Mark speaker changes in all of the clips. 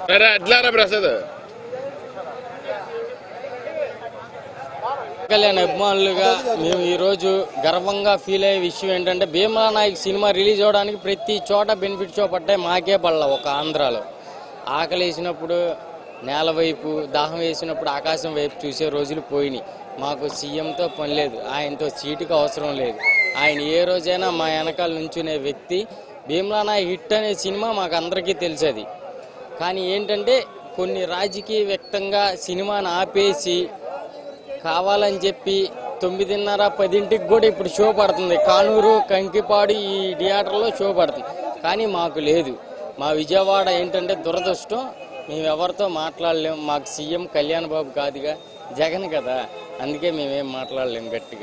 Speaker 1: సరే అట్లారా ప్రసాద్
Speaker 2: కళ్యాణ్ అభిమానులుగా మేము ఈరోజు గర్వంగా ఫీల్ అయ్యే విషయం ఏంటంటే భీమలా నాయక్ సినిమా రిలీజ్ అవ్వడానికి ప్రతి చోట బెనిఫిట్ షో పడ్డాయి మాకే పడల ఒక ఆంధ్రాలో ఆకలి వేసినప్పుడు నేల వైపు దాహం వేసినప్పుడు ఆకాశం వైపు చూసే రోజులు పోయినాయి మాకు సీఎంతో పని లేదు ఆయనతో సీటుకి అవసరం లేదు ఆయన ఏ రోజైనా మా వెనకాల నుంచునే వ్యక్తి భీమలా నాయక్ హిట్ అనే సినిమా మాకు అందరికీ తెలిసేది కానీ ఏంటంటే కొన్ని రాజకీయ వ్యక్తంగా సినిమాని ఆపేసి కావాలని చెప్పి తొమ్మిదిన్నర పదింటికి కూడా ఇప్పుడు షో పడుతుంది కానూరు కంకిపాడు ఈ థియేటర్లో షో పడుతుంది కానీ మాకు లేదు మా విజయవాడ ఏంటంటే దురదృష్టం మేము ఎవరితో మాట్లాడలేము మాకు సీఎం కళ్యాణ్ బాబు కాదుగా జగన్ కదా అందుకే మేమేం మాట్లాడలేము గట్టిగా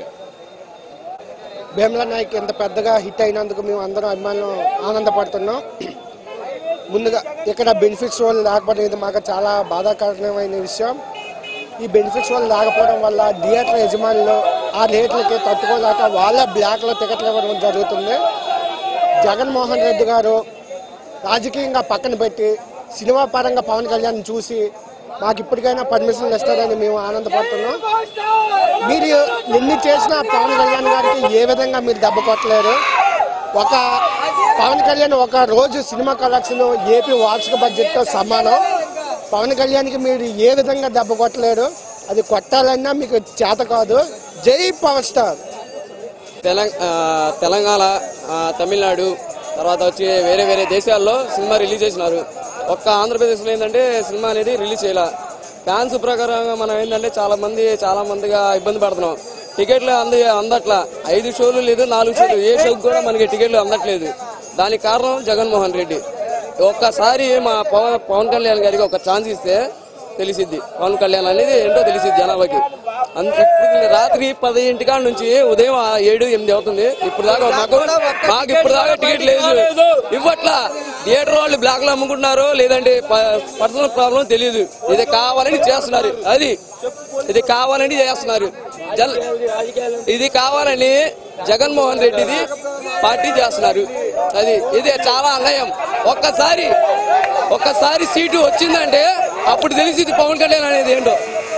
Speaker 3: భీమలా నాయక్ ఇంత పెద్దగా హిట్ అయినందుకు మేము అందరం అభిమానులు ఆనందపడుతున్నాం ముందుగా ఇక్కడ బెనిఫిట్స్ వాళ్ళు లేకపోవడం ఇది మాకు చాలా బాధాకరమైన విషయం ఈ బెనిఫిట్స్ వాళ్ళు లేకపోవడం వల్ల థియేటర్ యజమానులు ఆ రేట్లకి తట్టుకోలేక వాళ్ళ బ్లాక్లో టికెట్లు ఇవ్వడం జరుగుతుంది జగన్మోహన్ రెడ్డి గారు రాజకీయంగా పక్కన పెట్టి సినిమా పరంగా పవన్ కళ్యాణ్ చూసి మాకు ఇప్పటికైనా పర్మిషన్లు ఇస్తారని మేము ఆనందపడుతున్నాం మీరు ఎన్ని చేసినా పవన్ కళ్యాణ్ గారికి ఏ విధంగా మీరు దెబ్బ కొట్టలేరు ఒక పవన్ కళ్యాణ్ ఒక రోజు సినిమా కలెక్షన్ ఏపీ వార్షిక బడ్జెట్తో సమానం పవన్ కళ్యాణ్కి మీరు ఏ విధంగా దెబ్బ కొట్టలేరు అది కొట్టాలన్నా మీకు చేత కాదు జై పవర్ స్టార్
Speaker 4: తెలంగ ఆ, తెలంగాణ ఆ, తమిళనాడు తర్వాత వచ్చి వేరే వేరే దేశాల్లో సినిమా రిలీజ్ చేసినారు ఒక్క ఆంధ్రప్రదేశ్లో ఏంటంటే సినిమా అనేది రిలీజ్ చేయాల ఫ్యాన్స్ ప్రకారంగా మనం ఏంటంటే చాలా మంది చాలా మందిగా ఇబ్బంది పడుతున్నాం టికెట్లు అంద అందట్లా ఐదు షోలు లేదు నాలుగు షోలు ఏ షోకి కూడా మనకి టికెట్లు అందట్లేదు దానికి కారణం జగన్మోహన్ రెడ్డి ఒక్కసారి మా పవన్ పవన్ కళ్యాణ్ గారికి ఒక ఛాన్స్ ఇస్తే తెలిసిద్ది పవన్ కళ్యాణ్ అనేది ఏంటో తెలిసిద్ది జనాభాకి అంత ఇప్పుడు రాత్రి పదింటి కాడ నుంచి ఉదయం ఆ ఏడు ఎనిమిది అవుతుంది ఇప్పుడు దాకా మాకు మాకు ఇప్పుడు దాకా టికెట్ లేదు ఇవ్వట్లా థియేటర్ వాళ్ళు బ్లాక్ లో అమ్ముకుంటున్నారు లేదంటే పర్సనల్ ప్రాబ్లం తెలియదు ఇది కావాలని చేస్తున్నారు అది ఇది కావాలని చేస్తున్నారు జల్ ఇది కావాలని జగన్మోహన్ రెడ్డిది పార్టీ చేస్తున్నారు అది ఇది చాలా అన్యాయం ఒక్కసారి ఒక్కసారి సీటు వచ్చిందంటే అప్పుడు తెలిసింది పవన్ కళ్యాణ్ అనేది ఏంటో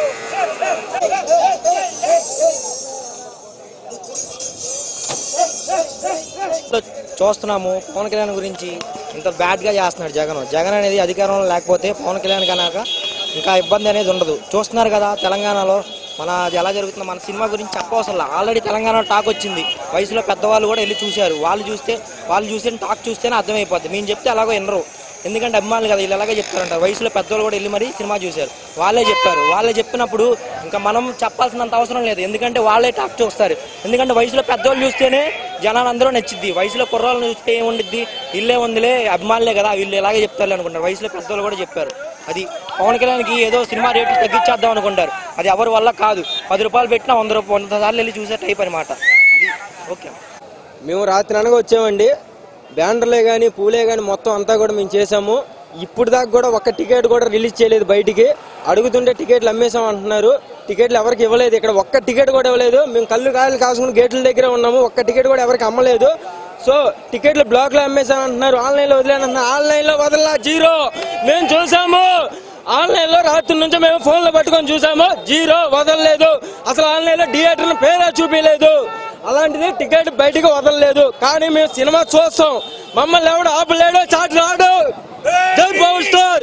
Speaker 5: చూస్తున్నాము పవన్ కళ్యాణ్ గురించి ఇంత బ్యాడ్గా చేస్తున్నాడు జగన్ జగన్ అనేది అధికారంలో లేకపోతే పవన్ కళ్యాణ్ కనుక ఇంకా ఇబ్బంది అనేది ఉండదు చూస్తున్నారు కదా తెలంగాణలో మన అది ఎలా జరుగుతుందో మన సినిమా గురించి చెప్పవసరం ఆల్రెడీ తెలంగాణలో టాక్ వచ్చింది వయసులో పెద్దవాళ్ళు కూడా వెళ్ళి చూశారు వాళ్ళు చూస్తే వాళ్ళు చూస్తే టాక్ చూస్తేనే అర్థమైపోద్ది మేము చెప్తే అలాగో వినరు ఎందుకంటే అభిమానులు కదా వీళ్ళు ఎలాగే చెప్తారంటారు వయసులో పెద్దవాళ్ళు కూడా వెళ్ళి మరీ సినిమా చూశారు వాళ్ళే చెప్పారు వాళ్ళే చెప్పినప్పుడు ఇంకా మనం చెప్పాల్సినంత అవసరం లేదు ఎందుకంటే వాళ్ళే టాక్ చూస్తారు ఎందుకంటే వయసులో పెద్దవాళ్ళు చూస్తేనే జనాలు అందరూ నచ్చిద్ది వయసులో కుర్రాలను చూస్తే ఏముండిద్ది ఇల్లే ఉందిలే అభిమానులే కదా వీళ్ళు ఎలాగే చెప్తారు అనుకుంటారు వయసులో పెద్దవాళ్ళు కూడా చెప్పారు అది పవన్ కళ్యాణ్కి ఏదో సినిమా రేట్లు తగ్గించేద్దాం అనుకుంటారు అది ఎవరి వల్ల కాదు పది రూపాయలు పెట్టినా వంద రూపాయలు వంద సార్లు వెళ్ళి చూసే టైప్ అనమాట ఓకే
Speaker 4: మేము రాత్రి అనగా వచ్చామండి బ్యానర్లే కానీ పూలే కానీ మొత్తం అంతా కూడా మేము చేసాము ఇప్పుడు దాకా కూడా ఒక్క టికెట్ కూడా రిలీజ్ చేయలేదు బయటికి అడుగుతుంటే టికెట్లు అమ్మేసాం అంటున్నారు టికెట్లు ఎవరికి ఇవ్వలేదు ఇక్కడ ఒక్క టికెట్ కూడా ఇవ్వలేదు మేము కళ్ళు కాయలు కాసుకుని గేట్ల దగ్గర ఉన్నాము ఒక్క టికెట్ కూడా ఎవరికి అమ్మలేదు సో టికెట్లు బ్లాక్ లో అమ్మేసాం అంటున్నారు ఆన్లైన్ లో వదిలేనంటున్నారు ఆన్లైన్ లో వదలా జీరో మేము చూసాము ఆన్లైన్ లో రాత్రి నుంచి మేము ఫోన్ లో పట్టుకొని చూసాము జీరో వదలలేదు అసలు ఆన్లైన్ లో థియేటర్ పేరే చూపించలేదు అలాంటిది టికెట్ బయటికి వదలలేదు కానీ మేము సినిమా చూస్తాం మమ్మల్ని ఎవడు ఆపలేడు చాటు రాడు జై పవర్ స్టార్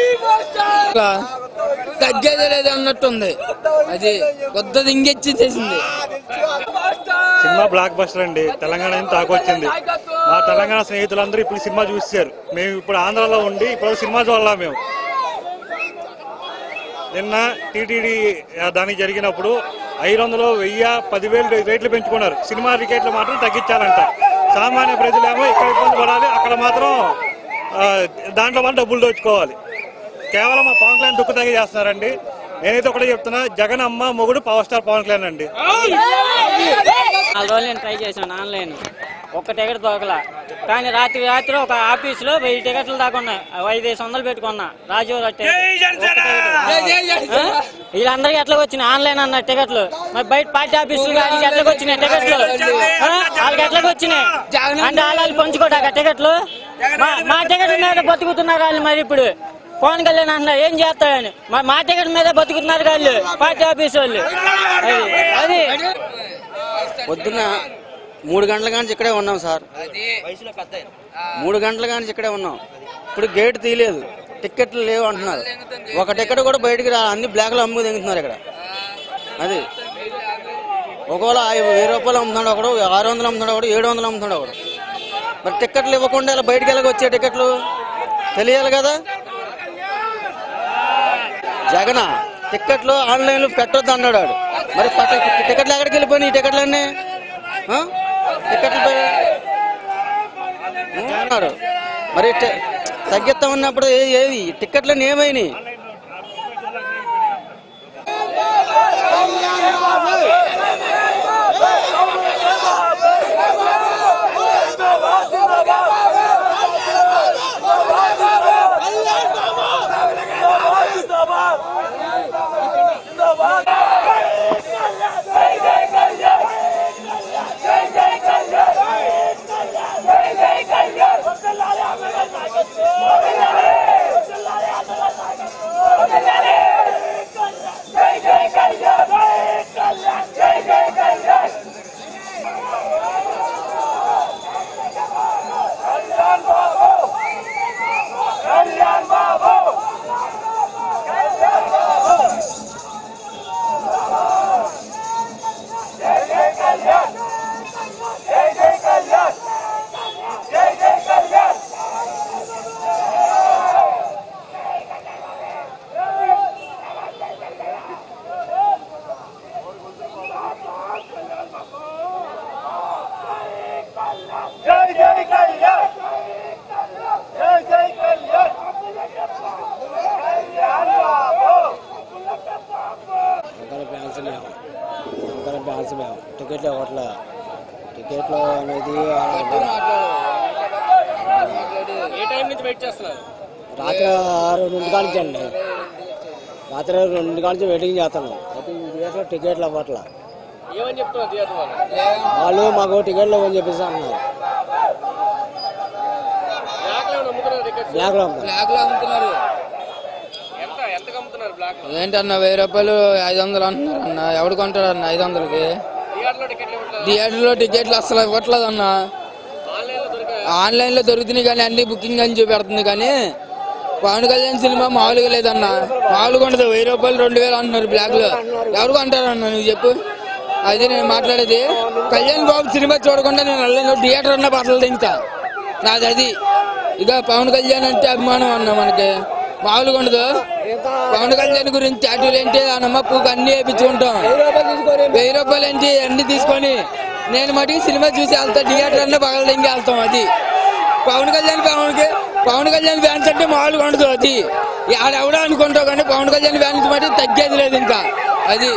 Speaker 6: తగ్గేదే లేదు అన్నట్టుంది అది కొత్తది ఇంకెచ్చి చేసింది
Speaker 7: సినిమా బ్లాక్ బస్టర్ అండి తెలంగాణ నుంచి తాకొచ్చింది మా తెలంగాణ స్నేహితులందరూ ఇప్పుడు సినిమా చూసారు మేము ఇప్పుడు ఆంధ్రాలో ఉండి ఇప్పుడు సినిమా చూడాలా మేము నిన్న టీటీడీ దానికి జరిగినప్పుడు ఐదు వందలు వెయ్యి పదివేలు రేట్లు పెంచుకున్నారు సినిమా టికెట్లు మాత్రం తగ్గించాలంట సామాన్య ప్రజలేమో ఇక్కడ ఇబ్బంది పడాలి అక్కడ మాత్రం ఆ, దాంట్లో మాత్రం డబ్బులు దోచుకోవాలి కేవలం మా పవన్ కళ్యాణ్ దుక్కు తగ్గి చేస్తున్నారండి నేనైతే ఒకటే చెప్తున్నా జగన్ అమ్మ మొగుడు పవర్ స్టార్ పవన్ కళ్యాణ్ అండి
Speaker 2: నాలుగు రోజులు నేను ట్రై చేశాను ఆన్లైన్ ఒక్క టికెట్ దొరకలా కానీ రాత్రి రాత్రి ఒక ఆఫీస్ లో వెయ్యి టికెట్లు దాకా ఉన్నాయి ఐదు ఐదు వందలు పెట్టుకున్నా రాజీవ్ వీళ్ళందరికీ ఎట్లా వచ్చినాయి ఆన్లైన్ అన్న టికెట్లు మరి బయట పార్టీ ఆఫీసులు వాళ్ళకి ఎట్లా వచ్చినాయి టికెట్లు ఆ? వాళ్ళకి ఎట్లా వచ్చినాయి అంటే వాళ్ళు పంచుకోటాక టికెట్లు మా మా టికెట్ మీద బతుకుతున్నారు వాళ్ళు మరి ఇప్పుడు
Speaker 1: పవన్ కళ్యాణ్ అంటున్నారు ఏం చేస్తాడని మా- మా టికెట్ మీద బతుకుతున్నారు వాళ్ళు పార్టీ ఆఫీస్ వాళ్ళు అది అది
Speaker 8: పొద్దున్న మూడు గంటల కానీ ఇక్కడే ఉన్నాం సార్
Speaker 5: వయసులో పెద్ద ఆయన.
Speaker 8: మూడు గంటల కానీ ఇక్కడే ఉన్నాం ఇప్పుడు గేట్ తీయలేదు టిక్కెట్లు లేవు అంటున్నారు ఒక టికెట్ కూడా బయటికి రా అన్ని బ్లాక్లో అమ్ముకు దిగుతున్నారు ఇక్కడ అది ఒకవేళ ఐ- వెయ్యి రూపాయలు అమ్ముతున్నాడు ఒకడు ఆరు వందలు అమ్ముతున్నాడు ఒకడు ఏడు వందలు అమ్ముతున్నాడు ఒకడు మరి టిక్కెట్లు ఇవ్వకుండా ఇలా బయటికి వెళ్ళక వచ్చే టికెట్లు తెలియాలి కదా జగన్ టిక్కెట్లు ఆన్లైన్లో పెట్టొద్దు అన్నాడు వాడు. మరి పట్ట టికెట్లు ఎక్కడికి వెళ్ళిపోయినాయి ఈ టికెట్లన్నీ ఆ? టికెట్లు పై- అన్నాడు మరి టి- తగ్గిస్తామన్నప్పుడు ఏ- ఏది టిక్కెట్లన్నీ ఏమైనాయి
Speaker 9: ఒకరి ఫ్యాన్స్ మేము ఒకరి ఫ్యాన్స్ మేము టికెట్లు ఇవ్వట్లే టికెట్లు అనేది
Speaker 2: ఏ టైం నుంచి వెయిట్ చేస్తున్నారు
Speaker 9: రాత్రి రెండు కాల నుంచి అండి రాత్రి రెండు కాల నుంచి వెయిటింగ్ చేస్తాను అయితే ఈ థియేటర్లో టికెట్లు ఇవ్వట్లే
Speaker 2: ఏమని చెప్తున్నారు థియేటర్ వాళ్ళు
Speaker 9: వాళ్ళు మాకు టికెట్లు ఇవ్వని చెప్పేసి అంటున్నారు
Speaker 2: బ్లాక్ లో అమ్ముతున్నారు టికెట్స్
Speaker 9: బ్లాక్లో అమ్ముతారు
Speaker 6: బ్లాక్ లో అమ్ముతున్నారు
Speaker 2: ఎంత ఎంతకు అమ్ముతున్నారు బ్లాక్ లో
Speaker 6: ఏంటన్న వెయ్యి రూపాయలు ఐదు వందలు అంటున్నారు అన్న ఎవడు కొంటాడు అన్న ఐదు వందలకి
Speaker 2: థియేటర్ లో టికెట్లు ఇవ్వట్లేదు
Speaker 6: థియేటర్లో టికెట్లు అసలు ఇవ్వట్లేదు అన్న
Speaker 2: ఆన్లైన్ లో దొరికాయి
Speaker 6: ఆన్లైన్ లో దొరుకుతున్నాయి కానీ అన్ని బుకింగ్ అని చూపెడుతుంది కానీ పవన్ కళ్యాణ్ సినిమా మామూలుగా లేదన్న మామూలుగా ఉండదు వెయ్యి రూపాయలు రెండు వేలు అంటున్నారు బ్లాక్ లో ఎవరు కొంటారన్న నువ్వు చెప్పు అది నేను మాట్లాడేది కళ్యాణ్ బాబు సినిమా చూడకుండా నేను వెళ్ళను థియేటర్ ఉన్న బట్టలు దింగుతా నాది అది ఇక పవన్ కళ్యాణ్ అంటే అభిమానం అన్న మనకి మామూలుగా ఉండదు పవన్ కళ్యాణ్ గురించి అటులు ఏంటి ఆ నమ్మకు అన్ని వేయించుకుంటాం వెయ్యి రూపాయలు ఏంటి అన్ని తీసుకొని నేను మటుకు సినిమా చూసి వెళ్తా థియేటర్ అన్న పగల దింగి వెళ్తాం అది పవన్ కళ్యాణ్ పవన్ కి- పవన్ కళ్యాణ్ ఫ్యాన్స్ అంటే మామూలుగా ఉండదు అది ఆడెవడో అనుకుంటావు కానీ పవన్ కళ్యాణ్ ఫ్యాన్స్ మటుకు తగ్గేది లేదు ఇంకా అది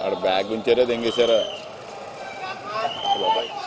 Speaker 10: ఆడ బ్యాగ్ ఉంచారో దెంగేశారో బాబాయ్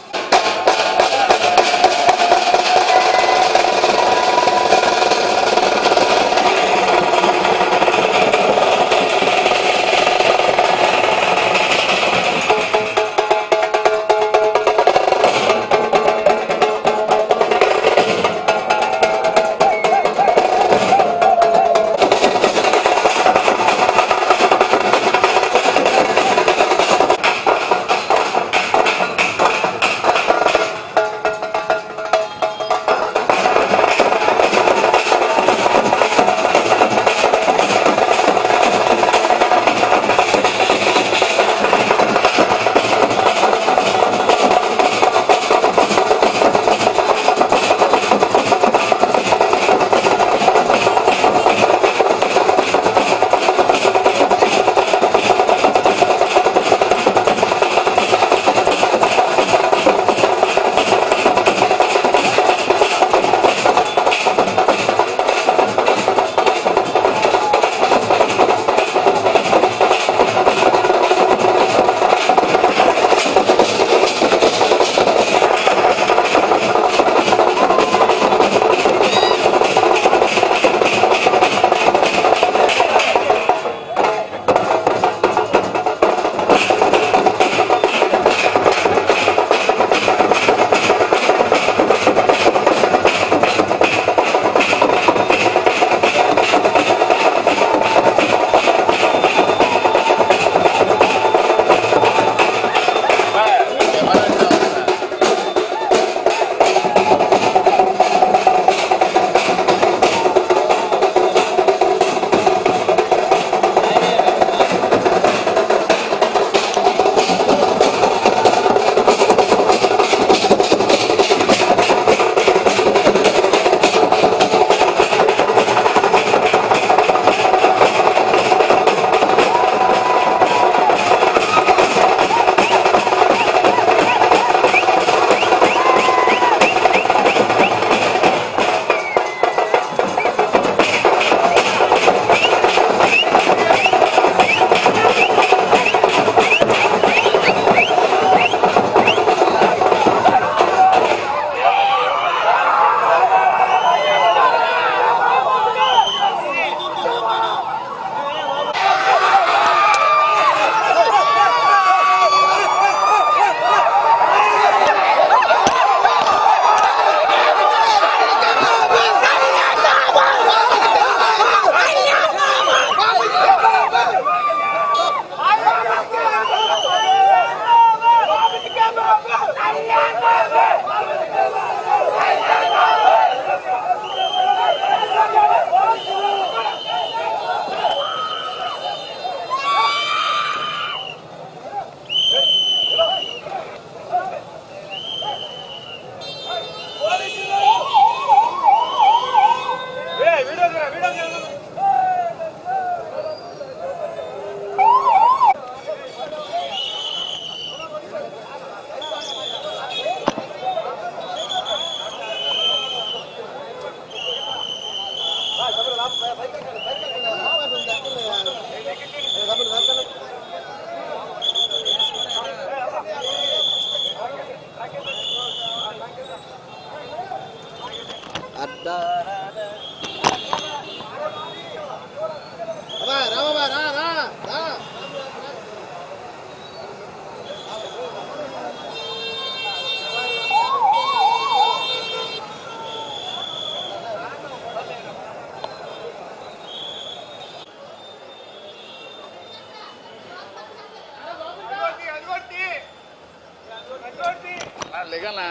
Speaker 10: లేకనా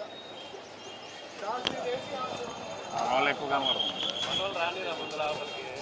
Speaker 10: వాళ్ళు ఎక్కువ కనబడుతుంది